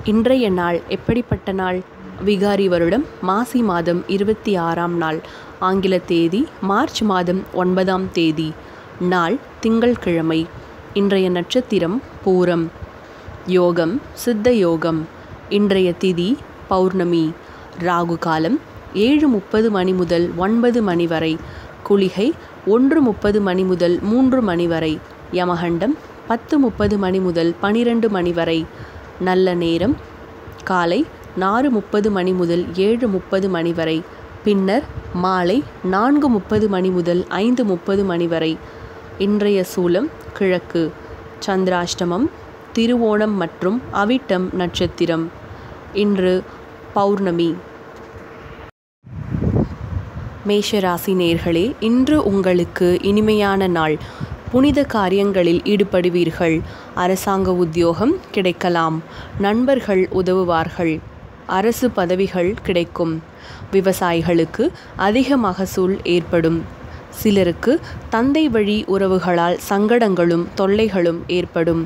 இன்றைய நாள் எப்படிப்பட்ட நாள் விகாரி வருடம் மாசி மாதம் இருபத்தி ஆறாம் நாள் ஆங்கில தேதி மார்ச் மாதம் ஒன்பதாம் தேதி நாள் திங்கள்கிழமை இன்றைய நட்சத்திரம் பூரம் யோகம் சித்த யோகம் இன்றைய திதி பௌர்ணமி ராகு காலம் ஏழு முப்பது மணி முதல் ஒன்பது மணி வரை குளிகை ஒன்று முப்பது மணி முதல் மூன்று மணி வரை யமகண்டம் பத்து முப்பது மணி முதல் பனிரெண்டு மணி வரை நல்ல நேரம் காலை நாறு முப்பது மணி முதல் ஏழு முப்பது மணி வரை பின்னர் மாலை நான்கு முப்பது மணி முதல் ஐந்து முப்பது மணி வரை இன்றைய சூலம் கிழக்கு சந்திராஷ்டமம் திருவோணம் மற்றும் அவிட்டம் நட்சத்திரம் இன்று பௌர்ணமி மேஷராசி நேர்களே இன்று உங்களுக்கு இனிமையான நாள் புனித காரியங்களில் ஈடுபடுவீர்கள் அரசாங்க உத்தியோகம் கிடைக்கலாம் நண்பர்கள் உதவுவார்கள் அரசு பதவிகள் கிடைக்கும் விவசாயிகளுக்கு அதிக மகசூல் ஏற்படும் சிலருக்கு தந்தை வழி உறவுகளால் சங்கடங்களும் தொல்லைகளும் ஏற்படும்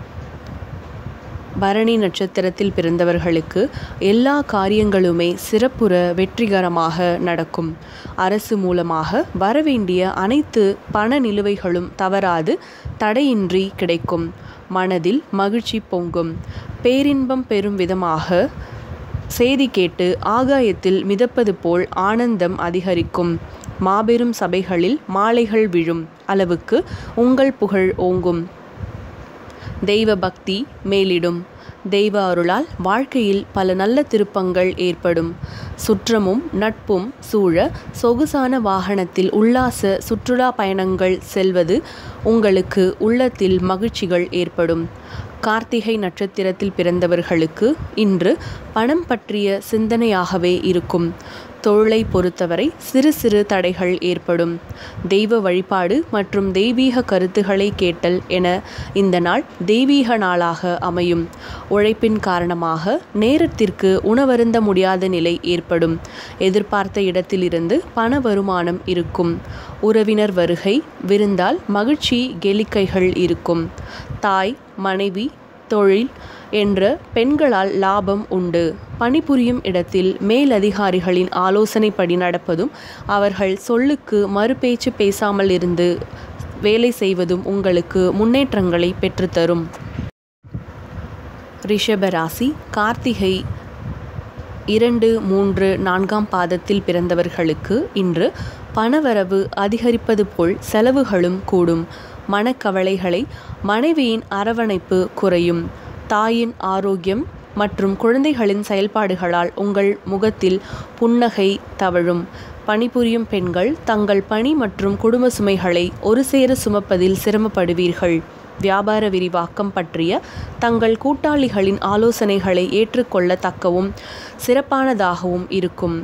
பரணி நட்சத்திரத்தில் பிறந்தவர்களுக்கு எல்லா காரியங்களுமே சிறப்புற வெற்றிகரமாக நடக்கும் அரசு மூலமாக வரவேண்டிய அனைத்து பண நிலுவைகளும் தவறாது தடையின்றி கிடைக்கும் மனதில் மகிழ்ச்சி பொங்கும் பேரின்பம் பெறும் விதமாக செய்தி கேட்டு ஆகாயத்தில் மிதப்பது போல் ஆனந்தம் அதிகரிக்கும் மாபெரும் சபைகளில் மாலைகள் விழும் அளவுக்கு உங்கள் புகழ் ஓங்கும் தெய்வ பக்தி மேலிடும் தெய்வ அருளால் வாழ்க்கையில் பல நல்ல திருப்பங்கள் ஏற்படும் சுற்றமும் நட்பும் சூழ சொகுசான வாகனத்தில் உல்லாச சுற்றுலா பயணங்கள் செல்வது உங்களுக்கு உள்ளத்தில் மகிழ்ச்சிகள் ஏற்படும் கார்த்திகை நட்சத்திரத்தில் பிறந்தவர்களுக்கு இன்று பணம் பற்றிய சிந்தனையாகவே இருக்கும் தொழிலை பொறுத்தவரை சிறு சிறு தடைகள் ஏற்படும் தெய்வ வழிபாடு மற்றும் தெய்வீக கருத்துக்களை கேட்டல் என இந்த நாள் தெய்வீக நாளாக அமையும் உழைப்பின் காரணமாக நேரத்திற்கு உணவருந்த முடியாத நிலை ஏற்படும் எதிர்பார்த்த இடத்திலிருந்து பண வருமானம் இருக்கும் உறவினர் வருகை விருந்தால் மகிழ்ச்சி கேளிக்கைகள் இருக்கும் தாய் மனைவி தொழில் என்ற பெண்களால் லாபம் உண்டு பணிபுரியும் இடத்தில் மேலதிகாரிகளின் ஆலோசனைப்படி நடப்பதும் அவர்கள் சொல்லுக்கு மறுபேச்சு பேசாமல் இருந்து வேலை செய்வதும் உங்களுக்கு முன்னேற்றங்களை பெற்றுத்தரும் ரிஷபராசி கார்த்திகை இரண்டு மூன்று நான்காம் பாதத்தில் பிறந்தவர்களுக்கு இன்று பணவரவு அதிகரிப்பது போல் செலவுகளும் கூடும் மனக்கவலைகளை மனைவியின் அரவணைப்பு குறையும் தாயின் ஆரோக்கியம் மற்றும் குழந்தைகளின் செயல்பாடுகளால் உங்கள் முகத்தில் புன்னகை தவழும் பணிபுரியும் பெண்கள் தங்கள் பணி மற்றும் குடும்ப சுமைகளை ஒரு சேர சுமப்பதில் சிரமப்படுவீர்கள் வியாபார விரிவாக்கம் பற்றிய தங்கள் கூட்டாளிகளின் ஆலோசனைகளை ஏற்றுக்கொள்ளத்தக்கவும் சிறப்பானதாகவும் இருக்கும்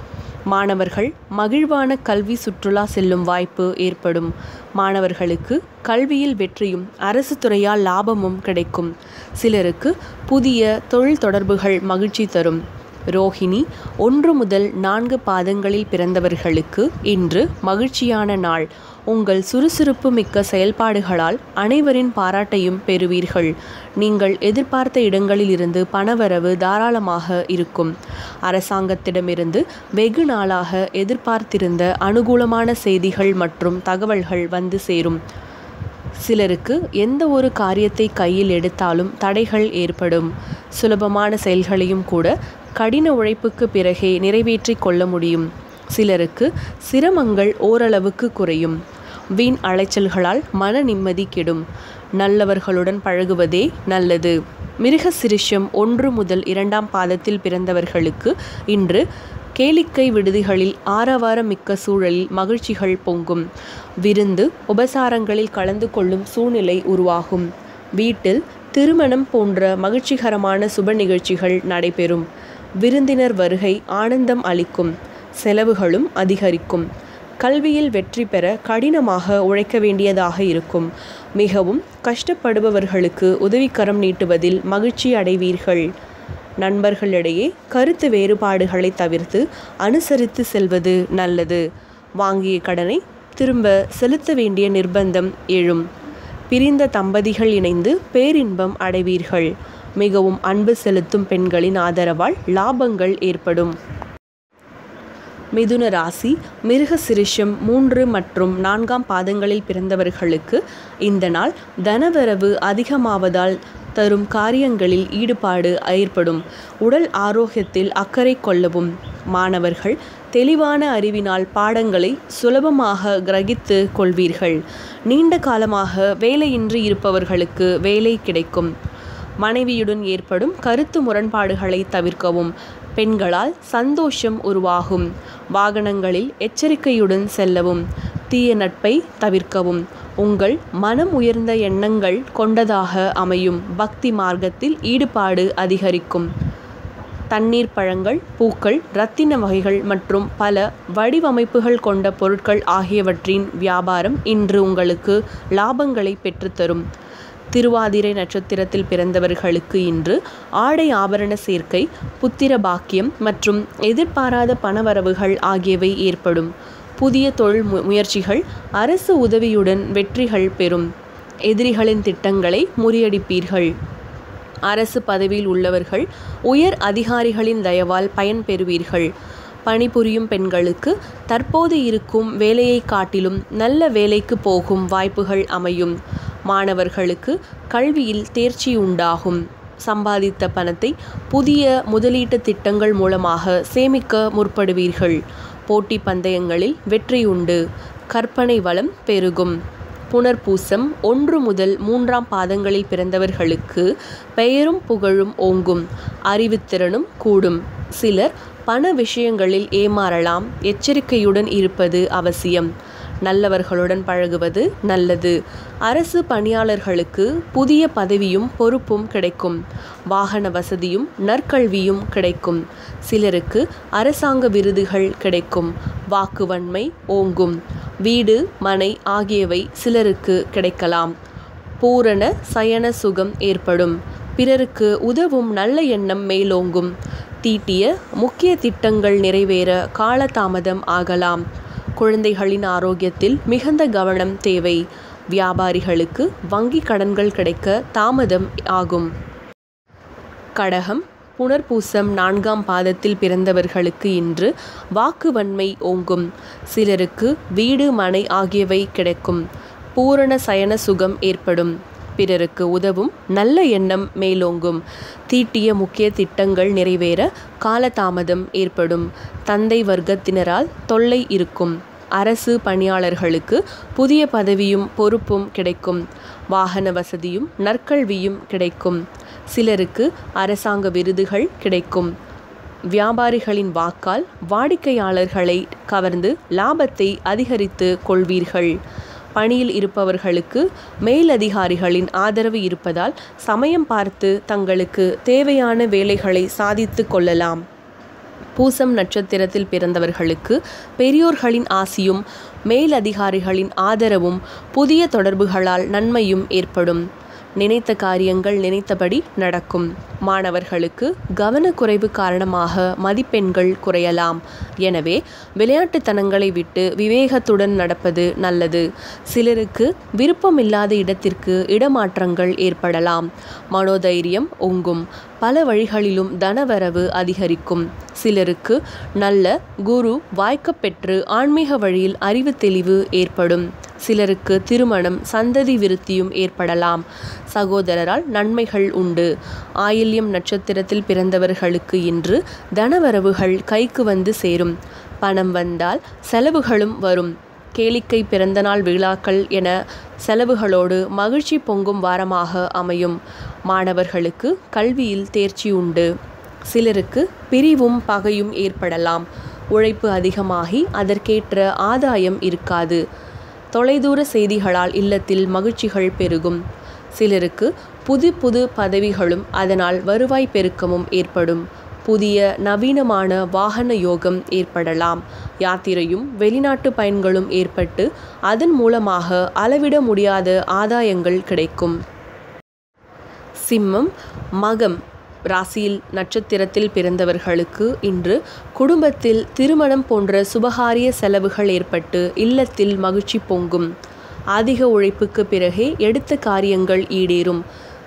மாணவர்கள் மகிழ்வான கல்வி சுற்றுலா செல்லும் வாய்ப்பு ஏற்படும் மாணவர்களுக்கு கல்வியில் வெற்றியும் அரசு துறையால் லாபமும் கிடைக்கும் சிலருக்கு புதிய தொழில் தொடர்புகள் மகிழ்ச்சி தரும் ரோஹிணி ஒன்று முதல் நான்கு பாதங்களில் பிறந்தவர்களுக்கு இன்று மகிழ்ச்சியான நாள் உங்கள் சுறுசுறுப்பு மிக்க செயல்பாடுகளால் அனைவரின் பாராட்டையும் பெறுவீர்கள் நீங்கள் எதிர்பார்த்த இடங்களில் இருந்து பணவரவு தாராளமாக இருக்கும் அரசாங்கத்திடமிருந்து வெகு நாளாக எதிர்பார்த்திருந்த அனுகூலமான செய்திகள் மற்றும் தகவல்கள் வந்து சேரும் சிலருக்கு எந்த ஒரு காரியத்தை கையில் எடுத்தாலும் தடைகள் ஏற்படும் சுலபமான செயல்களையும் கூட கடின உழைப்புக்கு பிறகே நிறைவேற்றி கொள்ள முடியும் சிலருக்கு சிரமங்கள் ஓரளவுக்கு குறையும் வீண் அலைச்சல்களால் மன நிம்மதி கெடும் நல்லவர்களுடன் பழகுவதே நல்லது மிருக சிரிஷம் ஒன்று முதல் இரண்டாம் பாதத்தில் பிறந்தவர்களுக்கு இன்று கேளிக்கை விடுதிகளில் ஆரவாரம் மிக்க சூழலில் மகிழ்ச்சிகள் பொங்கும் விருந்து உபசாரங்களில் கலந்து கொள்ளும் சூழ்நிலை உருவாகும் வீட்டில் திருமணம் போன்ற மகிழ்ச்சிகரமான சுப நிகழ்ச்சிகள் நடைபெறும் விருந்தினர் வருகை ஆனந்தம் அளிக்கும் செலவுகளும் அதிகரிக்கும் கல்வியில் வெற்றி பெற கடினமாக உழைக்க வேண்டியதாக இருக்கும் மிகவும் கஷ்டப்படுபவர்களுக்கு உதவிக்கரம் நீட்டுவதில் மகிழ்ச்சி அடைவீர்கள் நண்பர்களிடையே கருத்து வேறுபாடுகளை தவிர்த்து அனுசரித்து செல்வது நல்லது வாங்கிய கடனை திரும்ப செலுத்த வேண்டிய நிர்பந்தம் எழும் பிரிந்த தம்பதிகள் இணைந்து பேரின்பம் அடைவீர்கள் மிகவும் அன்பு செலுத்தும் பெண்களின் ஆதரவால் லாபங்கள் ஏற்படும் மிதுன ராசி மிருக சிரிஷம் மூன்று மற்றும் நான்காம் பாதங்களில் பிறந்தவர்களுக்கு இந்த நாள் தனவரவு அதிகமாவதால் தரும் காரியங்களில் ஈடுபாடு ஏற்படும் உடல் ஆரோக்கியத்தில் அக்கறை கொள்ளவும் மாணவர்கள் தெளிவான அறிவினால் பாடங்களை சுலபமாக கிரகித்து கொள்வீர்கள் நீண்ட காலமாக வேலையின்றி இருப்பவர்களுக்கு வேலை கிடைக்கும் மனைவியுடன் ஏற்படும் கருத்து முரண்பாடுகளை தவிர்க்கவும் பெண்களால் சந்தோஷம் உருவாகும் வாகனங்களில் எச்சரிக்கையுடன் செல்லவும் தீய நட்பை தவிர்க்கவும் உங்கள் மனம் உயர்ந்த எண்ணங்கள் கொண்டதாக அமையும் பக்தி மார்க்கத்தில் ஈடுபாடு அதிகரிக்கும் தண்ணீர் பழங்கள் பூக்கள் இரத்தின வகைகள் மற்றும் பல வடிவமைப்புகள் கொண்ட பொருட்கள் ஆகியவற்றின் வியாபாரம் இன்று உங்களுக்கு லாபங்களை பெற்றுத்தரும் திருவாதிரை நட்சத்திரத்தில் பிறந்தவர்களுக்கு இன்று ஆடை ஆபரண சேர்க்கை புத்திர பாக்கியம் மற்றும் எதிர்பாராத பணவரவுகள் ஆகியவை ஏற்படும் புதிய தொழில் மு முயற்சிகள் அரசு உதவியுடன் வெற்றிகள் பெறும் எதிரிகளின் திட்டங்களை முறியடிப்பீர்கள் அரசு பதவியில் உள்ளவர்கள் உயர் அதிகாரிகளின் தயவால் பயன் பெறுவீர்கள் பணிபுரியும் பெண்களுக்கு தற்போது இருக்கும் வேலையை காட்டிலும் நல்ல வேலைக்கு போகும் வாய்ப்புகள் அமையும் மாணவர்களுக்கு கல்வியில் தேர்ச்சி உண்டாகும் சம்பாதித்த பணத்தை புதிய முதலீட்டு திட்டங்கள் மூலமாக சேமிக்க முற்படுவீர்கள் போட்டி பந்தயங்களில் வெற்றி உண்டு கற்பனை வளம் பெருகும் புனர்பூசம் ஒன்று முதல் மூன்றாம் பாதங்களில் பிறந்தவர்களுக்கு பெயரும் புகழும் ஓங்கும் அறிவுத்திறனும் கூடும் சிலர் பண விஷயங்களில் ஏமாறலாம் எச்சரிக்கையுடன் இருப்பது அவசியம் நல்லவர்களுடன் பழகுவது நல்லது அரசு பணியாளர்களுக்கு புதிய பதவியும் பொறுப்பும் கிடைக்கும் வாகன வசதியும் நற்கல்வியும் கிடைக்கும் சிலருக்கு அரசாங்க விருதுகள் கிடைக்கும் வாக்குவன்மை ஓங்கும் வீடு மனை ஆகியவை சிலருக்கு கிடைக்கலாம் பூரண சயன சுகம் ஏற்படும் பிறருக்கு உதவும் நல்ல எண்ணம் மேலோங்கும் தீட்டிய முக்கிய திட்டங்கள் நிறைவேற காலதாமதம் ஆகலாம் குழந்தைகளின் ஆரோக்கியத்தில் மிகுந்த கவனம் தேவை வியாபாரிகளுக்கு வங்கி கடன்கள் கிடைக்க தாமதம் ஆகும் கடகம் புனர்பூசம் நான்காம் பாதத்தில் பிறந்தவர்களுக்கு இன்று வாக்குவன்மை ஓங்கும் சிலருக்கு வீடு மனை ஆகியவை கிடைக்கும் பூரண சயன சுகம் ஏற்படும் பிறருக்கு உதவும் நல்ல எண்ணம் மேலோங்கும் தீட்டிய முக்கிய திட்டங்கள் நிறைவேற காலதாமதம் ஏற்படும் தந்தை வர்க்கத்தினரால் தொல்லை இருக்கும் அரசு பணியாளர்களுக்கு புதிய பதவியும் பொறுப்பும் கிடைக்கும் வாகன வசதியும் நற்கல்வியும் கிடைக்கும் சிலருக்கு அரசாங்க விருதுகள் கிடைக்கும் வியாபாரிகளின் வாக்கால் வாடிக்கையாளர்களை கவர்ந்து லாபத்தை அதிகரித்து கொள்வீர்கள் பணியில் இருப்பவர்களுக்கு மேலதிகாரிகளின் ஆதரவு இருப்பதால் சமயம் பார்த்து தங்களுக்கு தேவையான வேலைகளை சாதித்து கொள்ளலாம் பூசம் நட்சத்திரத்தில் பிறந்தவர்களுக்கு பெரியோர்களின் ஆசியும் மேலதிகாரிகளின் ஆதரவும் புதிய தொடர்புகளால் நன்மையும் ஏற்படும் நினைத்த காரியங்கள் நினைத்தபடி நடக்கும் மாணவர்களுக்கு கவனக்குறைவு காரணமாக மதிப்பெண்கள் குறையலாம் எனவே விளையாட்டுத்தனங்களை விட்டு விவேகத்துடன் நடப்பது நல்லது சிலருக்கு விருப்பமில்லாத இடத்திற்கு இடமாற்றங்கள் ஏற்படலாம் மனோதைரியம் ஒங்கும் பல வழிகளிலும் தனவரவு அதிகரிக்கும் சிலருக்கு நல்ல குரு வாய்க்கப்பெற்று ஆன்மீக வழியில் அறிவு தெளிவு ஏற்படும் சிலருக்கு திருமணம் சந்ததி விருத்தியும் ஏற்படலாம் சகோதரரால் நன்மைகள் உண்டு ஆயில்யம் நட்சத்திரத்தில் பிறந்தவர்களுக்கு இன்று தனவரவுகள் கைக்கு வந்து சேரும் பணம் வந்தால் செலவுகளும் வரும் கேளிக்கை பிறந்தநாள் விழாக்கள் என செலவுகளோடு மகிழ்ச்சி பொங்கும் வாரமாக அமையும் மாணவர்களுக்கு கல்வியில் தேர்ச்சி உண்டு சிலருக்கு பிரிவும் பகையும் ஏற்படலாம் உழைப்பு அதிகமாகி அதற்கேற்ற ஆதாயம் இருக்காது தொலைதூர செய்திகளால் இல்லத்தில் மகிழ்ச்சிகள் பெருகும் சிலருக்கு புது புது பதவிகளும் அதனால் வருவாய் பெருக்கமும் ஏற்படும் புதிய நவீனமான வாகன யோகம் ஏற்படலாம் யாத்திரையும் வெளிநாட்டு பயன்களும் ஏற்பட்டு அதன் மூலமாக அளவிட முடியாத ஆதாயங்கள் கிடைக்கும் சிம்மம் மகம் ராசியில் நட்சத்திரத்தில் பிறந்தவர்களுக்கு இன்று குடும்பத்தில் திருமணம் போன்ற சுபகாரிய செலவுகள் ஏற்பட்டு இல்லத்தில் மகிழ்ச்சி பொங்கும் அதிக உழைப்புக்கு பிறகே எடுத்த காரியங்கள் ஈடேறும்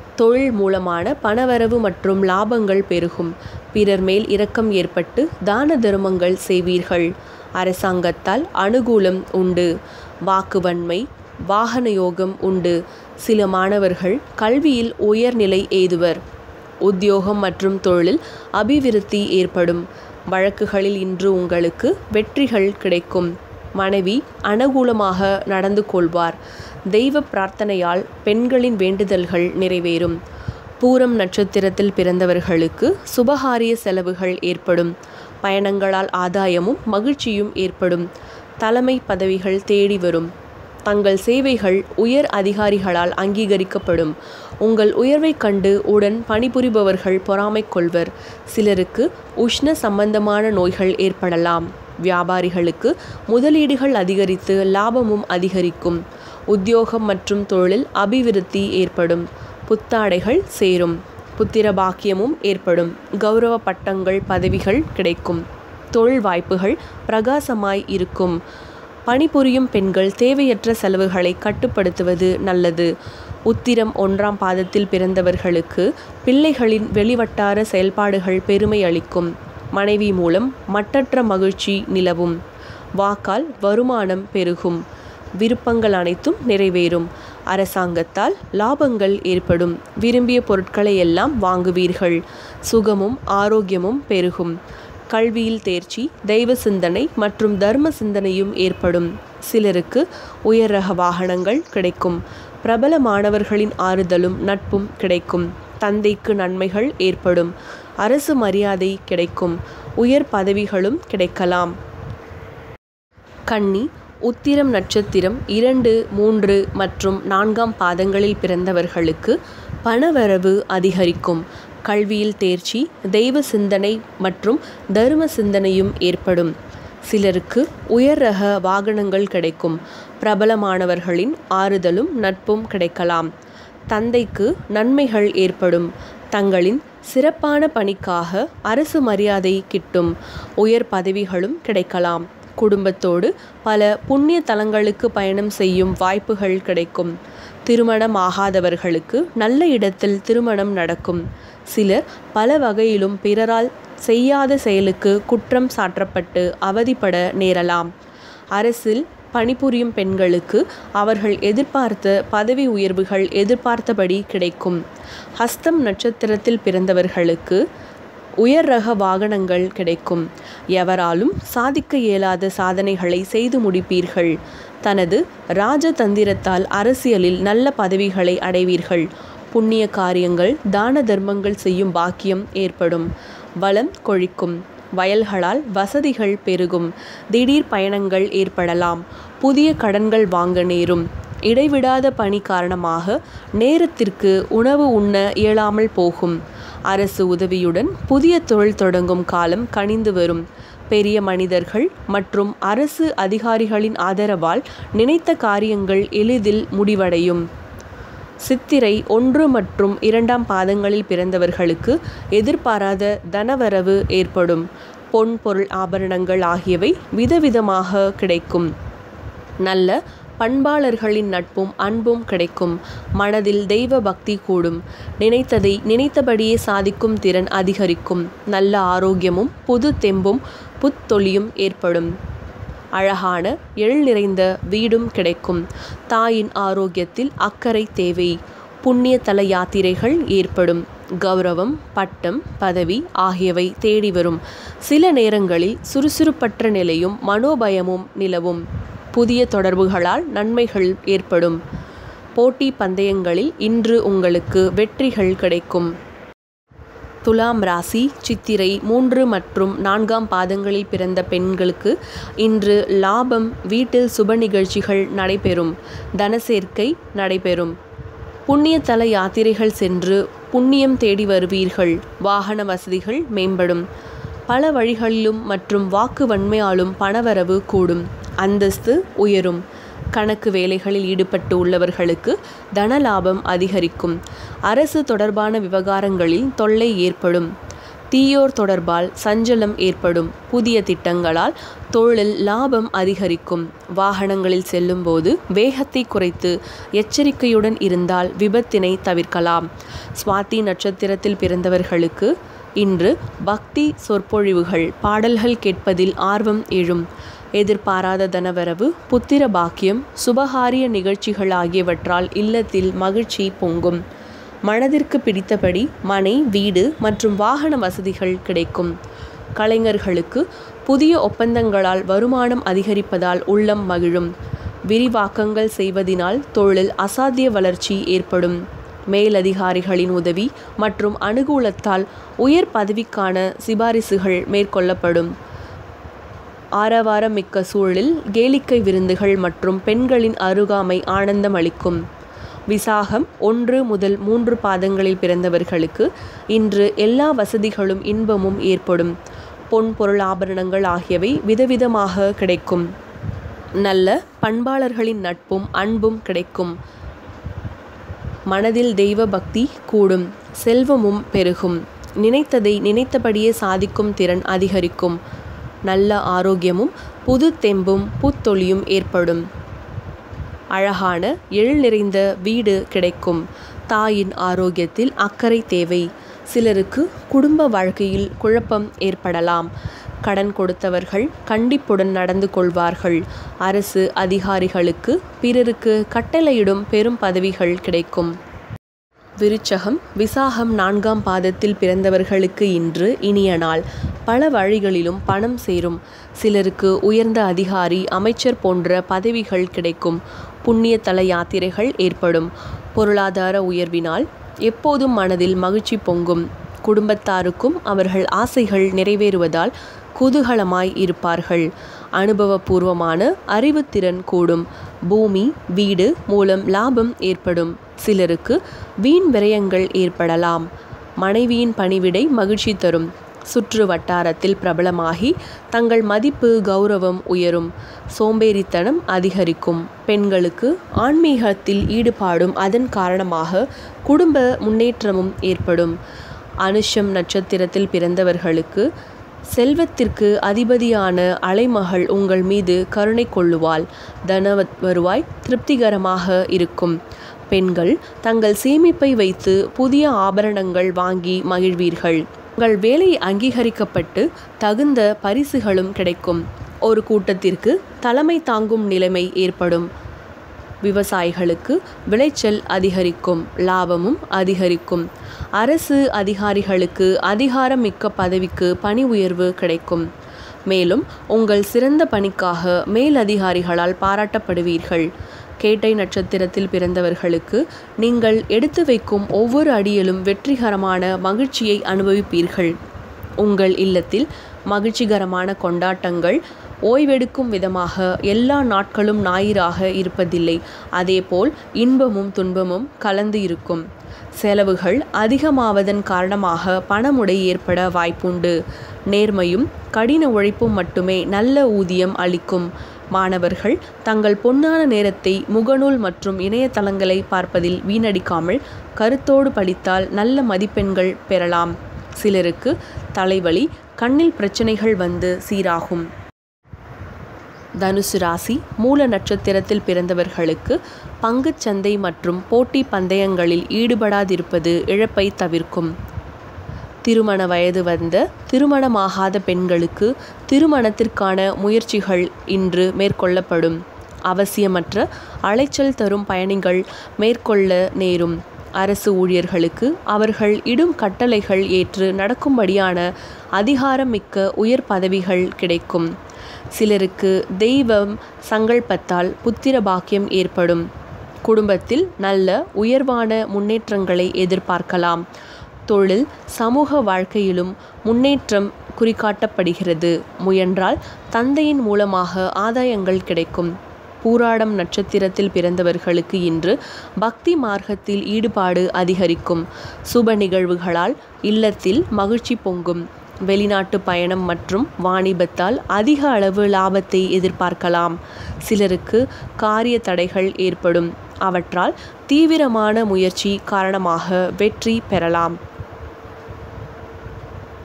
தொழில் மூலமான பணவரவு மற்றும் லாபங்கள் பெருகும் பிறர் மேல் இரக்கம் ஏற்பட்டு தான தர்மங்கள் செய்வீர்கள் அரசாங்கத்தால் அனுகூலம் உண்டு வாக்குவன்மை வாகன யோகம் உண்டு சில மாணவர்கள் கல்வியில் உயர்நிலை எய்துவர் உத்தியோகம் மற்றும் தொழிலில் அபிவிருத்தி ஏற்படும் வழக்குகளில் இன்று உங்களுக்கு வெற்றிகள் கிடைக்கும் மனைவி அனுகூலமாக நடந்து கொள்வார் தெய்வ பிரார்த்தனையால் பெண்களின் வேண்டுதல்கள் நிறைவேறும் பூரம் நட்சத்திரத்தில் பிறந்தவர்களுக்கு சுபகாரிய செலவுகள் ஏற்படும் பயணங்களால் ஆதாயமும் மகிழ்ச்சியும் ஏற்படும் தலைமை பதவிகள் தேடி வரும் தங்கள் சேவைகள் உயர் அதிகாரிகளால் அங்கீகரிக்கப்படும் உங்கள் உயர்வைக் கண்டு உடன் பணிபுரிபவர்கள் பொறாமை கொள்வர் சிலருக்கு உஷ்ண சம்பந்தமான நோய்கள் ஏற்படலாம் வியாபாரிகளுக்கு முதலீடுகள் அதிகரித்து லாபமும் அதிகரிக்கும் உத்தியோகம் மற்றும் தொழிலில் அபிவிருத்தி ஏற்படும் புத்தாடைகள் சேரும் புத்திர பாக்கியமும் ஏற்படும் கௌரவ பட்டங்கள் பதவிகள் கிடைக்கும் தொழில் வாய்ப்புகள் பிரகாசமாய் இருக்கும் பணிபுரியும் பெண்கள் தேவையற்ற செலவுகளை கட்டுப்படுத்துவது நல்லது உத்திரம் ஒன்றாம் பாதத்தில் பிறந்தவர்களுக்கு பிள்ளைகளின் வெளிவட்டார செயல்பாடுகள் பெருமை அளிக்கும் மனைவி மூலம் மட்டற்ற மகிழ்ச்சி நிலவும் வாக்கால் வருமானம் பெருகும் விருப்பங்கள் அனைத்தும் நிறைவேறும் அரசாங்கத்தால் லாபங்கள் ஏற்படும் விரும்பிய பொருட்களை எல்லாம் வாங்குவீர்கள் சுகமும் ஆரோக்கியமும் பெருகும் கல்வியில் தேர்ச்சி தெய்வ சிந்தனை மற்றும் தர்ம சிந்தனையும் ஏற்படும் சிலருக்கு உயர் ரக வாகனங்கள் கிடைக்கும் பிரபல மாணவர்களின் ஆறுதலும் நட்பும் கிடைக்கும் தந்தைக்கு நன்மைகள் ஏற்படும் அரசு மரியாதை கிடைக்கும் உயர் பதவிகளும் கிடைக்கலாம் கன்னி உத்திரம் நட்சத்திரம் இரண்டு மூன்று மற்றும் நான்காம் பாதங்களில் பிறந்தவர்களுக்கு பணவரவு அதிகரிக்கும் கல்வியில் தேர்ச்சி தெய்வ சிந்தனை மற்றும் தர்ம சிந்தனையும் ஏற்படும் சிலருக்கு உயர் ரக வாகனங்கள் கிடைக்கும் பிரபலமானவர்களின் ஆறுதலும் நட்பும் கிடைக்கலாம் தந்தைக்கு நன்மைகள் ஏற்படும் தங்களின் சிறப்பான பணிக்காக அரசு மரியாதை கிட்டும் உயர் பதவிகளும் கிடைக்கலாம் குடும்பத்தோடு பல புண்ணிய தலங்களுக்கு பயணம் செய்யும் வாய்ப்புகள் கிடைக்கும் திருமணம் ஆகாதவர்களுக்கு நல்ல இடத்தில் திருமணம் நடக்கும் சிலர் பல வகையிலும் பிறரால் செய்யாத செயலுக்கு குற்றம் சாற்றப்பட்டு அவதிப்பட நேரலாம் அரசில் பணிபுரியும் பெண்களுக்கு அவர்கள் எதிர்பார்த்த பதவி உயர்வுகள் எதிர்பார்த்தபடி கிடைக்கும் ஹஸ்தம் நட்சத்திரத்தில் பிறந்தவர்களுக்கு உயர் ரக வாகனங்கள் கிடைக்கும் எவராலும் சாதிக்க இயலாத சாதனைகளை செய்து முடிப்பீர்கள் தனது ராஜதந்திரத்தால் அரசியலில் நல்ல பதவிகளை அடைவீர்கள் புண்ணிய காரியங்கள் தான தர்மங்கள் செய்யும் பாக்கியம் ஏற்படும் வளம் கொழிக்கும் வயல்களால் வசதிகள் பெருகும் திடீர் பயணங்கள் ஏற்படலாம் புதிய கடன்கள் வாங்க நேரும் இடைவிடாத பணி காரணமாக நேரத்திற்கு உணவு உண்ண இயலாமல் போகும் அரசு உதவியுடன் புதிய தொழில் தொடங்கும் காலம் கனிந்து வரும் பெரிய மனிதர்கள் மற்றும் அரசு அதிகாரிகளின் ஆதரவால் நினைத்த காரியங்கள் எளிதில் முடிவடையும் சித்திரை ஒன்று மற்றும் இரண்டாம் பாதங்களில் பிறந்தவர்களுக்கு எதிர்பாராத தனவரவு ஏற்படும் பொன் பொருள் ஆபரணங்கள் ஆகியவை விதவிதமாக கிடைக்கும் நல்ல பண்பாளர்களின் நட்பும் அன்பும் கிடைக்கும் மனதில் தெய்வ பக்தி கூடும் நினைத்ததை நினைத்தபடியே சாதிக்கும் திறன் அதிகரிக்கும் நல்ல ஆரோக்கியமும் புது தெம்பும் புத்தொலியும் ஏற்படும் அழகான எழில் நிறைந்த வீடும் கிடைக்கும் தாயின் ஆரோக்கியத்தில் அக்கறை தேவை புண்ணிய தல யாத்திரைகள் ஏற்படும் கௌரவம் பட்டம் பதவி ஆகியவை தேடி வரும் சில நேரங்களில் சுறுசுறுப்பற்ற நிலையும் மனோபயமும் நிலவும் புதிய தொடர்புகளால் நன்மைகள் ஏற்படும் போட்டி பந்தயங்களில் இன்று உங்களுக்கு வெற்றிகள் கிடைக்கும் துலாம் ராசி சித்திரை மூன்று மற்றும் நான்காம் பாதங்களில் பிறந்த பெண்களுக்கு இன்று லாபம் வீட்டில் சுப நிகழ்ச்சிகள் நடைபெறும் தனசேர்க்கை நடைபெறும் புண்ணிய தல யாத்திரைகள் சென்று புண்ணியம் தேடி வருவீர்கள் வாகன வசதிகள் மேம்படும் பல வழிகளிலும் மற்றும் வாக்கு வன்மையாலும் பணவரவு கூடும் அந்தஸ்து உயரும் கணக்கு வேலைகளில் ஈடுபட்டு உள்ளவர்களுக்கு தன லாபம் அதிகரிக்கும் அரசு தொடர்பான விவகாரங்களில் தொல்லை ஏற்படும் தீயோர் தொடர்பால் சஞ்சலம் ஏற்படும் புதிய திட்டங்களால் தொழில் லாபம் அதிகரிக்கும் வாகனங்களில் செல்லும்போது வேகத்தை குறைத்து எச்சரிக்கையுடன் இருந்தால் விபத்தினை தவிர்க்கலாம் சுவாதி நட்சத்திரத்தில் பிறந்தவர்களுக்கு இன்று பக்தி சொற்பொழிவுகள் பாடல்கள் கேட்பதில் ஆர்வம் எழும் எதிர்பாராத தனவரவு புத்திர பாக்கியம் சுபகாரிய நிகழ்ச்சிகள் ஆகியவற்றால் இல்லத்தில் மகிழ்ச்சி பொங்கும் மனதிற்கு பிடித்தபடி மனை வீடு மற்றும் வாகன வசதிகள் கிடைக்கும் கலைஞர்களுக்கு புதிய ஒப்பந்தங்களால் வருமானம் அதிகரிப்பதால் உள்ளம் மகிழும் விரிவாக்கங்கள் செய்வதினால் தொழில் அசாத்திய வளர்ச்சி ஏற்படும் மேலதிகாரிகளின் உதவி மற்றும் அனுகூலத்தால் உயர் பதவிக்கான சிபாரிசுகள் மேற்கொள்ளப்படும் ஆரவாரம் மிக்க சூழலில் கேளிக்கை விருந்துகள் மற்றும் பெண்களின் அருகாமை ஆனந்தம் அளிக்கும் விசாகம் ஒன்று முதல் மூன்று பாதங்களில் பிறந்தவர்களுக்கு இன்று எல்லா வசதிகளும் இன்பமும் ஏற்படும் பொன் பொருள் ஆபரணங்கள் ஆகியவை விதவிதமாக கிடைக்கும் நல்ல பண்பாளர்களின் நட்பும் அன்பும் கிடைக்கும் மனதில் தெய்வ பக்தி கூடும் செல்வமும் பெருகும் நினைத்ததை நினைத்தபடியே சாதிக்கும் திறன் அதிகரிக்கும் நல்ல ஆரோக்கியமும் புது தெம்பும் புத்தொழியும் ஏற்படும் அழகான எழில் நிறைந்த வீடு கிடைக்கும் தாயின் ஆரோக்கியத்தில் அக்கறை தேவை சிலருக்கு குடும்ப வாழ்க்கையில் குழப்பம் ஏற்படலாம் கடன் கொடுத்தவர்கள் கண்டிப்புடன் நடந்து கொள்வார்கள் அரசு அதிகாரிகளுக்கு பிறருக்கு கட்டளையிடும் பெரும் பதவிகள் கிடைக்கும் விருச்சகம் விசாகம் நான்காம் பாதத்தில் பிறந்தவர்களுக்கு இன்று இனிய நாள் பல வழிகளிலும் பணம் சேரும் சிலருக்கு உயர்ந்த அதிகாரி அமைச்சர் போன்ற பதவிகள் கிடைக்கும் புண்ணிய தல யாத்திரைகள் ஏற்படும் பொருளாதார உயர்வினால் எப்போதும் மனதில் மகிழ்ச்சி பொங்கும் குடும்பத்தாருக்கும் அவர்கள் ஆசைகள் நிறைவேறுவதால் குதூகலமாய் இருப்பார்கள் அனுபவபூர்வமான அறிவுத்திறன் கூடும் பூமி வீடு மூலம் லாபம் ஏற்படும் சிலருக்கு வீண் விரயங்கள் ஏற்படலாம் மனைவியின் பணிவிடை மகிழ்ச்சி தரும் சுற்று வட்டாரத்தில் பிரபலமாகி தங்கள் மதிப்பு கௌரவம் உயரும் சோம்பேறித்தனம் அதிகரிக்கும் பெண்களுக்கு ஆன்மீகத்தில் ஈடுபாடும் அதன் காரணமாக குடும்ப முன்னேற்றமும் ஏற்படும் அனுஷம் நட்சத்திரத்தில் பிறந்தவர்களுக்கு செல்வத்திற்கு அதிபதியான அலைமகள் உங்கள் மீது கருணை கொள்ளுவாள் தன வருவாய் திருப்திகரமாக இருக்கும் பெண்கள் தங்கள் சேமிப்பை வைத்து புதிய ஆபரணங்கள் வாங்கி மகிழ்வீர்கள் உங்கள் வேலை அங்கீகரிக்கப்பட்டு தகுந்த பரிசுகளும் கிடைக்கும் ஒரு கூட்டத்திற்கு தலைமை தாங்கும் நிலைமை ஏற்படும் விவசாயிகளுக்கு விளைச்சல் அதிகரிக்கும் லாபமும் அதிகரிக்கும் அரசு அதிகாரிகளுக்கு அதிகாரம் மிக்க பதவிக்கு பணி உயர்வு கிடைக்கும் மேலும் உங்கள் சிறந்த பணிக்காக மேலதிகாரிகளால் பாராட்டப்படுவீர்கள் கேட்டை நட்சத்திரத்தில் பிறந்தவர்களுக்கு நீங்கள் எடுத்து வைக்கும் ஒவ்வொரு அடியிலும் வெற்றிகரமான மகிழ்ச்சியை அனுபவிப்பீர்கள் உங்கள் இல்லத்தில் மகிழ்ச்சிகரமான கொண்டாட்டங்கள் ஓய்வெடுக்கும் விதமாக எல்லா நாட்களும் ஞாயிறாக இருப்பதில்லை அதேபோல் இன்பமும் துன்பமும் கலந்து இருக்கும் செலவுகள் அதிகமாவதன் காரணமாக பணமுடை ஏற்பட வாய்ப்புண்டு நேர்மையும் கடின உழைப்பும் மட்டுமே நல்ல ஊதியம் அளிக்கும் மாணவர்கள் தங்கள் பொன்னான நேரத்தை முகநூல் மற்றும் இணையதளங்களை பார்ப்பதில் வீணடிக்காமல் கருத்தோடு படித்தால் நல்ல மதிப்பெண்கள் பெறலாம் சிலருக்கு தலைவலி கண்ணில் பிரச்சனைகள் வந்து சீராகும் தனுசு ராசி மூல நட்சத்திரத்தில் பிறந்தவர்களுக்கு பங்குச் சந்தை மற்றும் போட்டி பந்தயங்களில் ஈடுபடாதிருப்பது இழப்பை தவிர்க்கும் திருமண வயது வந்த திருமணமாகாத பெண்களுக்கு திருமணத்திற்கான முயற்சிகள் இன்று மேற்கொள்ளப்படும் அவசியமற்ற அலைச்சல் தரும் பயணிகள் மேற்கொள்ள நேரும் அரசு ஊழியர்களுக்கு அவர்கள் இடும் கட்டளைகள் ஏற்று நடக்கும்படியான அதிகாரம் மிக்க உயர் பதவிகள் கிடைக்கும் சிலருக்கு தெய்வம் சங்கல்பத்தால் புத்திர பாக்கியம் ஏற்படும் குடும்பத்தில் நல்ல உயர்வான முன்னேற்றங்களை எதிர்பார்க்கலாம் தொழில் சமூக வாழ்க்கையிலும் முன்னேற்றம் குறிக்காட்டப்படுகிறது முயன்றால் தந்தையின் மூலமாக ஆதாயங்கள் கிடைக்கும் பூராடம் நட்சத்திரத்தில் பிறந்தவர்களுக்கு இன்று பக்தி மார்க்கத்தில் ஈடுபாடு அதிகரிக்கும் சுப நிகழ்வுகளால் இல்லத்தில் மகிழ்ச்சி பொங்கும் வெளிநாட்டு பயணம் மற்றும் வாணிபத்தால் அதிக அளவு லாபத்தை எதிர்பார்க்கலாம் சிலருக்கு காரிய தடைகள் ஏற்படும் அவற்றால் தீவிரமான முயற்சி காரணமாக வெற்றி பெறலாம்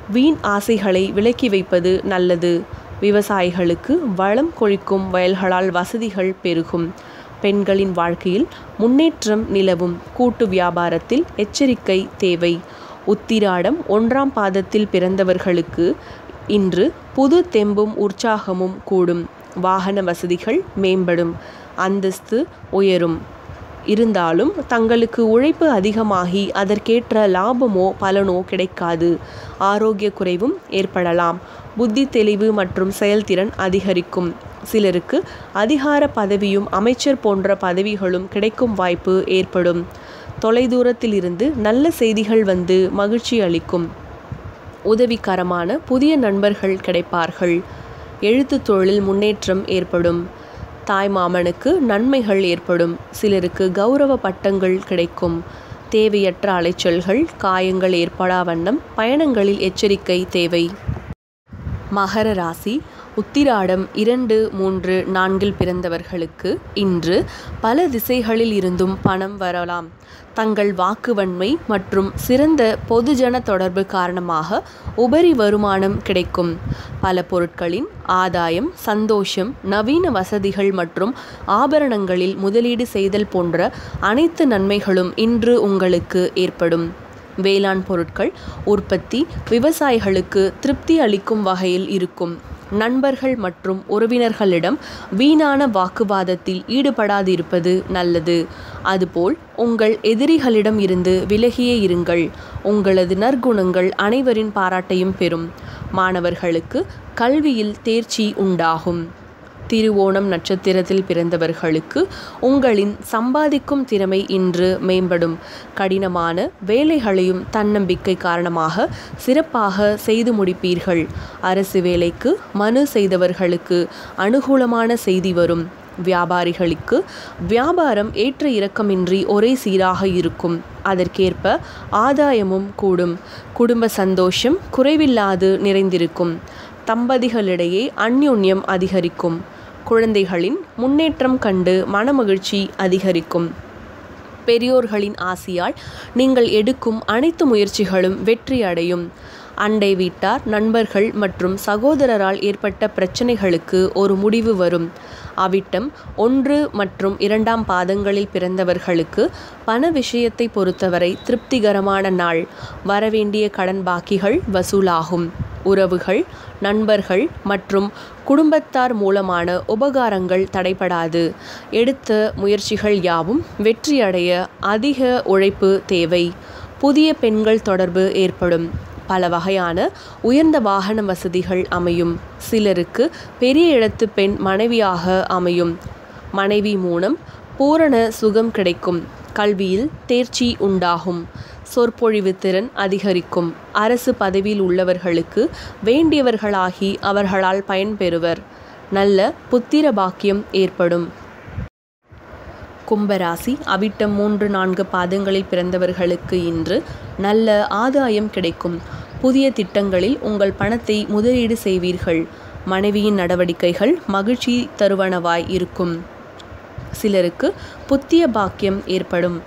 வீண் ஆசைகளை விலக்கி வைப்பது நல்லது விவசாயிகளுக்கு வளம் கொழிக்கும் வயல்களால் வசதிகள் பெருகும் பெண்களின் வாழ்க்கையில் முன்னேற்றம் நிலவும் கூட்டு வியாபாரத்தில் எச்சரிக்கை தேவை உத்திராடம் ஒன்றாம் பாதத்தில் பிறந்தவர்களுக்கு இன்று புது தெம்பும் உற்சாகமும் கூடும் வாகன வசதிகள் மேம்படும் அந்தஸ்து உயரும் இருந்தாலும் தங்களுக்கு உழைப்பு அதிகமாகி அதற்கேற்ற லாபமோ பலனோ கிடைக்காது ஆரோக்கிய குறைவும் ஏற்படலாம் புத்தி தெளிவு மற்றும் செயல்திறன் அதிகரிக்கும் சிலருக்கு அதிகார பதவியும் அமைச்சர் போன்ற பதவிகளும் கிடைக்கும் வாய்ப்பு ஏற்படும் தொலைதூரத்தில் இருந்து நல்ல செய்திகள் வந்து மகிழ்ச்சி அளிக்கும் உதவிகரமான புதிய நண்பர்கள் கிடைப்பார்கள் எழுத்து தொழில் முன்னேற்றம் ஏற்படும் தாய் மாமனுக்கு நன்மைகள் ஏற்படும் சிலருக்கு கௌரவ பட்டங்கள் கிடைக்கும் தேவையற்ற அலைச்சல்கள் காயங்கள் ஏற்படா வண்ணம் பயணங்களில் எச்சரிக்கை தேவை மகர ராசி உத்திராடம் இரண்டு மூன்று நான்கில் பிறந்தவர்களுக்கு இன்று பல திசைகளில் இருந்தும் பணம் வரலாம் தங்கள் வாக்குவன்மை மற்றும் சிறந்த பொதுஜன தொடர்பு காரணமாக உபரி வருமானம் கிடைக்கும் பல பொருட்களின் ஆதாயம் சந்தோஷம் நவீன வசதிகள் மற்றும் ஆபரணங்களில் முதலீடு செய்தல் போன்ற அனைத்து நன்மைகளும் இன்று உங்களுக்கு ஏற்படும் வேளாண் பொருட்கள் உற்பத்தி விவசாயிகளுக்கு திருப்தி அளிக்கும் வகையில் இருக்கும் நண்பர்கள் மற்றும் உறவினர்களிடம் வீணான வாக்குவாதத்தில் ஈடுபடாதிருப்பது நல்லது அதுபோல் உங்கள் எதிரிகளிடம் இருந்து விலகியே இருங்கள் உங்களது நற்குணங்கள் அனைவரின் பாராட்டையும் பெறும் மாணவர்களுக்கு கல்வியில் தேர்ச்சி உண்டாகும் திருவோணம் நட்சத்திரத்தில் பிறந்தவர்களுக்கு உங்களின் சம்பாதிக்கும் திறமை இன்று மேம்படும் கடினமான வேலைகளையும் தன்னம்பிக்கை காரணமாக சிறப்பாக செய்து முடிப்பீர்கள் அரசு வேலைக்கு மனு செய்தவர்களுக்கு அனுகூலமான செய்தி வரும் வியாபாரிகளுக்கு வியாபாரம் ஏற்ற இறக்கமின்றி ஒரே சீராக இருக்கும் அதற்கேற்ப ஆதாயமும் கூடும் குடும்ப சந்தோஷம் குறைவில்லாது நிறைந்திருக்கும் தம்பதிகளிடையே அந்யோன்யம் அதிகரிக்கும் குழந்தைகளின் முன்னேற்றம் கண்டு மனமகிழ்ச்சி அதிகரிக்கும் பெரியோர்களின் ஆசியால் நீங்கள் எடுக்கும் அனைத்து முயற்சிகளும் வெற்றி அடையும் அண்டை வீட்டார் நண்பர்கள் மற்றும் சகோதரரால் ஏற்பட்ட பிரச்சனைகளுக்கு ஒரு முடிவு வரும் அவிட்டம் ஒன்று மற்றும் இரண்டாம் பாதங்களில் பிறந்தவர்களுக்கு பண விஷயத்தை பொறுத்தவரை திருப்திகரமான நாள் வரவேண்டிய கடன் பாக்கிகள் வசூலாகும் உறவுகள் நண்பர்கள் மற்றும் குடும்பத்தார் மூலமான உபகாரங்கள் தடைபடாது எடுத்த முயற்சிகள் யாவும் வெற்றியடைய அதிக உழைப்பு தேவை புதிய பெண்கள் தொடர்பு ஏற்படும் பல வகையான உயர்ந்த வாகன வசதிகள் அமையும் சிலருக்கு பெரிய இடத்து பெண் மனைவியாக அமையும் மனைவி மூலம் பூரண சுகம் கிடைக்கும் கல்வியில் தேர்ச்சி உண்டாகும் சொற்பொழிவு திறன் அதிகரிக்கும் அரசு பதவியில் உள்ளவர்களுக்கு வேண்டியவர்களாகி அவர்களால் பயன்பெறுவர் நல்ல புத்திர பாக்கியம் ஏற்படும் கும்பராசி அவிட்டம் மூன்று நான்கு பாதங்களில் பிறந்தவர்களுக்கு இன்று நல்ல ஆதாயம் கிடைக்கும் புதிய திட்டங்களில் உங்கள் பணத்தை முதலீடு செய்வீர்கள் மனைவியின் நடவடிக்கைகள் மகிழ்ச்சி தருவனவாய் இருக்கும் சிலருக்கு புத்திய பாக்கியம் ஏற்படும்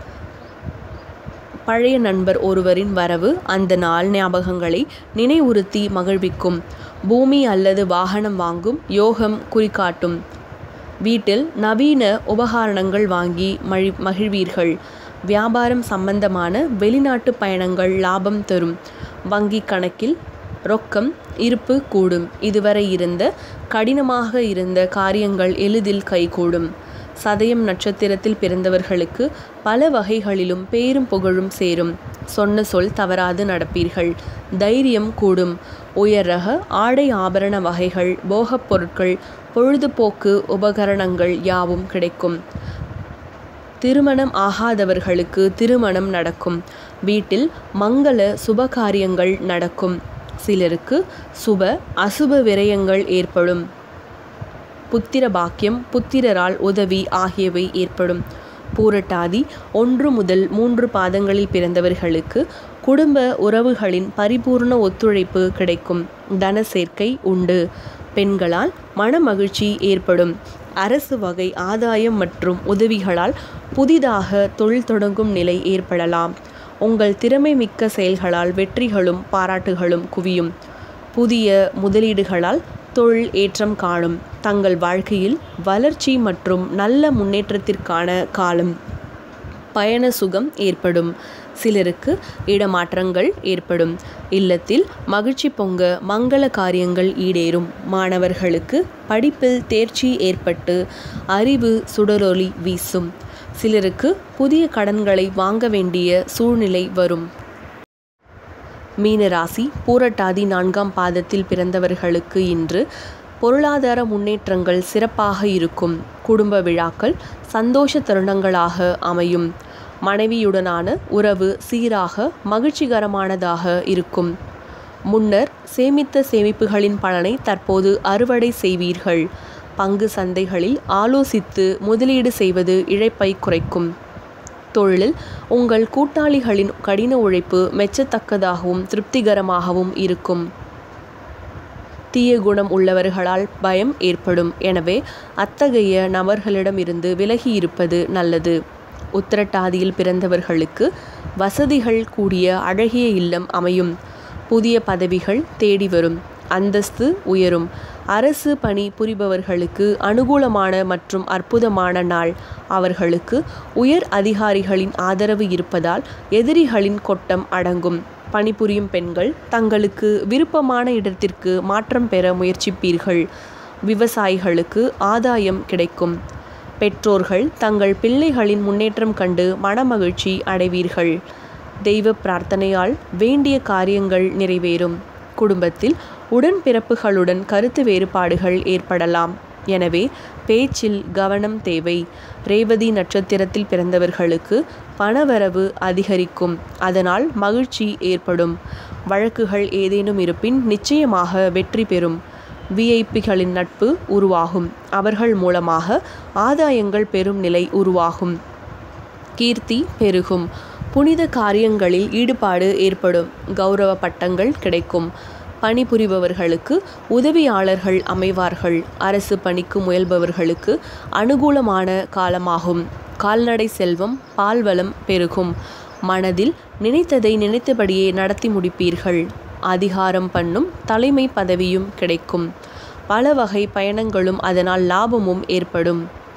பழைய நண்பர் ஒருவரின் வரவு அந்த நாள் ஞாபகங்களை நினைவுறுத்தி மகிழ்விக்கும் பூமி அல்லது வாகனம் வாங்கும் யோகம் குறிகாட்டும் வீட்டில் நவீன உபகரணங்கள் வாங்கி மழி மகிழ்வீர்கள் வியாபாரம் சம்பந்தமான வெளிநாட்டு பயணங்கள் லாபம் தரும் வங்கி கணக்கில் ரொக்கம் இருப்பு கூடும் இதுவரை இருந்த கடினமாக இருந்த காரியங்கள் எளிதில் கைகூடும் சதயம் நட்சத்திரத்தில் பிறந்தவர்களுக்கு பல வகைகளிலும் பேரும் புகழும் சேரும் சொன்ன சொல் தவறாது நடப்பீர்கள் தைரியம் கூடும் உயர் ரக ஆடை ஆபரண வகைகள் போகப் பொருட்கள் பொழுதுபோக்கு உபகரணங்கள் யாவும் கிடைக்கும் திருமணம் ஆகாதவர்களுக்கு திருமணம் நடக்கும் வீட்டில் மங்கள சுபகாரியங்கள் நடக்கும் சிலருக்கு சுப அசுப விரயங்கள் ஏற்படும் புத்திர பாக்கியம் புத்திரரால் உதவி ஆகியவை ஏற்படும் பூரட்டாதி ஒன்று முதல் மூன்று பாதங்களில் பிறந்தவர்களுக்கு குடும்ப உறவுகளின் பரிபூர்ண ஒத்துழைப்பு கிடைக்கும் தன சேர்க்கை உண்டு பெண்களால் மனமகிழ்ச்சி ஏற்படும் அரசு வகை ஆதாயம் மற்றும் உதவிகளால் புதிதாக தொழில் தொடங்கும் நிலை ஏற்படலாம் உங்கள் திறமை மிக்க செயல்களால் வெற்றிகளும் பாராட்டுகளும் குவியும் புதிய முதலீடுகளால் தொழில் ஏற்றம் காணும் தங்கள் வாழ்க்கையில் வளர்ச்சி மற்றும் நல்ல முன்னேற்றத்திற்கான காலம் பயண சுகம் ஏற்படும் சிலருக்கு இடமாற்றங்கள் ஏற்படும் இல்லத்தில் மகிழ்ச்சி பொங்க மங்கள காரியங்கள் ஈடேறும் மாணவர்களுக்கு படிப்பில் தேர்ச்சி ஏற்பட்டு அறிவு சுடரொளி வீசும் சிலருக்கு புதிய கடன்களை வாங்க வேண்டிய சூழ்நிலை வரும் மீனராசி பூரட்டாதி நான்காம் பாதத்தில் பிறந்தவர்களுக்கு இன்று பொருளாதார முன்னேற்றங்கள் சிறப்பாக இருக்கும் குடும்ப விழாக்கள் சந்தோஷ தருணங்களாக அமையும் மனைவியுடனான உறவு சீராக மகிழ்ச்சிகரமானதாக இருக்கும் முன்னர் சேமித்த சேமிப்புகளின் பலனை தற்போது அறுவடை செய்வீர்கள் பங்கு சந்தைகளில் ஆலோசித்து முதலீடு செய்வது இழப்பை குறைக்கும் தொழிலில் உங்கள் கூட்டாளிகளின் கடின உழைப்பு மெச்சத்தக்கதாகவும் திருப்திகரமாகவும் இருக்கும் தீய குணம் உள்ளவர்களால் பயம் ஏற்படும் எனவே அத்தகைய நபர்களிடமிருந்து விலகி இருப்பது நல்லது உத்திரட்டாதியில் பிறந்தவர்களுக்கு வசதிகள் கூடிய அழகிய இல்லம் அமையும் புதிய பதவிகள் தேடி வரும் அந்தஸ்து உயரும் அரசு பணி புரிபவர்களுக்கு அனுகூலமான மற்றும் அற்புதமான நாள் அவர்களுக்கு உயர் அதிகாரிகளின் ஆதரவு இருப்பதால் எதிரிகளின் கொட்டம் அடங்கும் பணிபுரியும் பெண்கள் தங்களுக்கு விருப்பமான இடத்திற்கு மாற்றம் பெற முயற்சிப்பீர்கள் விவசாயிகளுக்கு ஆதாயம் கிடைக்கும் பெற்றோர்கள் தங்கள் பிள்ளைகளின் முன்னேற்றம் கண்டு மனமகிழ்ச்சி அடைவீர்கள் தெய்வ பிரார்த்தனையால் வேண்டிய காரியங்கள் நிறைவேறும் குடும்பத்தில் உடன்பிறப்புகளுடன் கருத்து வேறுபாடுகள் ஏற்படலாம் எனவே பேச்சில் கவனம் தேவை ரேவதி நட்சத்திரத்தில் பிறந்தவர்களுக்கு பணவரவு அதிகரிக்கும் அதனால் மகிழ்ச்சி ஏற்படும் வழக்குகள் ஏதேனும் இருப்பின் நிச்சயமாக வெற்றி பெறும் விஐபிகளின் நட்பு உருவாகும் அவர்கள் மூலமாக ஆதாயங்கள் பெறும் நிலை உருவாகும் கீர்த்தி பெருகும் புனித காரியங்களில் ஈடுபாடு ஏற்படும் கௌரவ பட்டங்கள் கிடைக்கும் பணிபுரிபவர்களுக்கு உதவியாளர்கள் அமைவார்கள் அரசு பணிக்கு முயல்பவர்களுக்கு அனுகூலமான காலமாகும் கால்நடை செல்வம் பால்வளம் பெருகும் மனதில் நினைத்ததை நினைத்தபடியே நடத்தி முடிப்பீர்கள் அதிகாரம் பண்ணும் தலைமை பதவியும் கிடைக்கும் பல வகை பயணங்களும் அதனால் லாபமும் ஏற்படும்